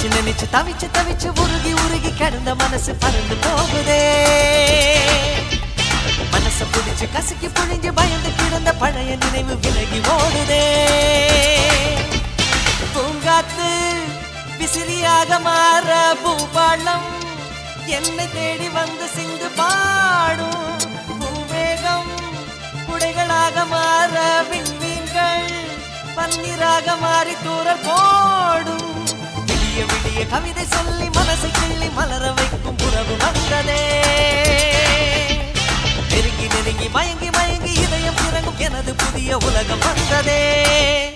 நினைச்சு நினைச்சு தவிச்சு தவிச்சு உருகி உருகி கிடந்த மனசு பறந்து போகுதே மனச புடிச்சு கசக்கி புழிஞ்சு பயந்து கிடந்த பழைய நினைவு விலகி ஓடுதே பூங்காத்து விசிறியாக மாற பூபாளம் என்னை தேடி வந்து சிந்து பாடும் பூவேகம் குடைகளாக மாற விண்மீன்கள் பன்னீராக மாறி தூரல் போடும் விடிய விடிய கவிதை சொல்லி மனசை கிள்ளி மலர வைக்கும் உறவு வந்ததே நெருங்கி நெருங்கி மயங்கி மயங்கி இதயம் இறங்கும் எனது புதிய உலகம் வந்ததே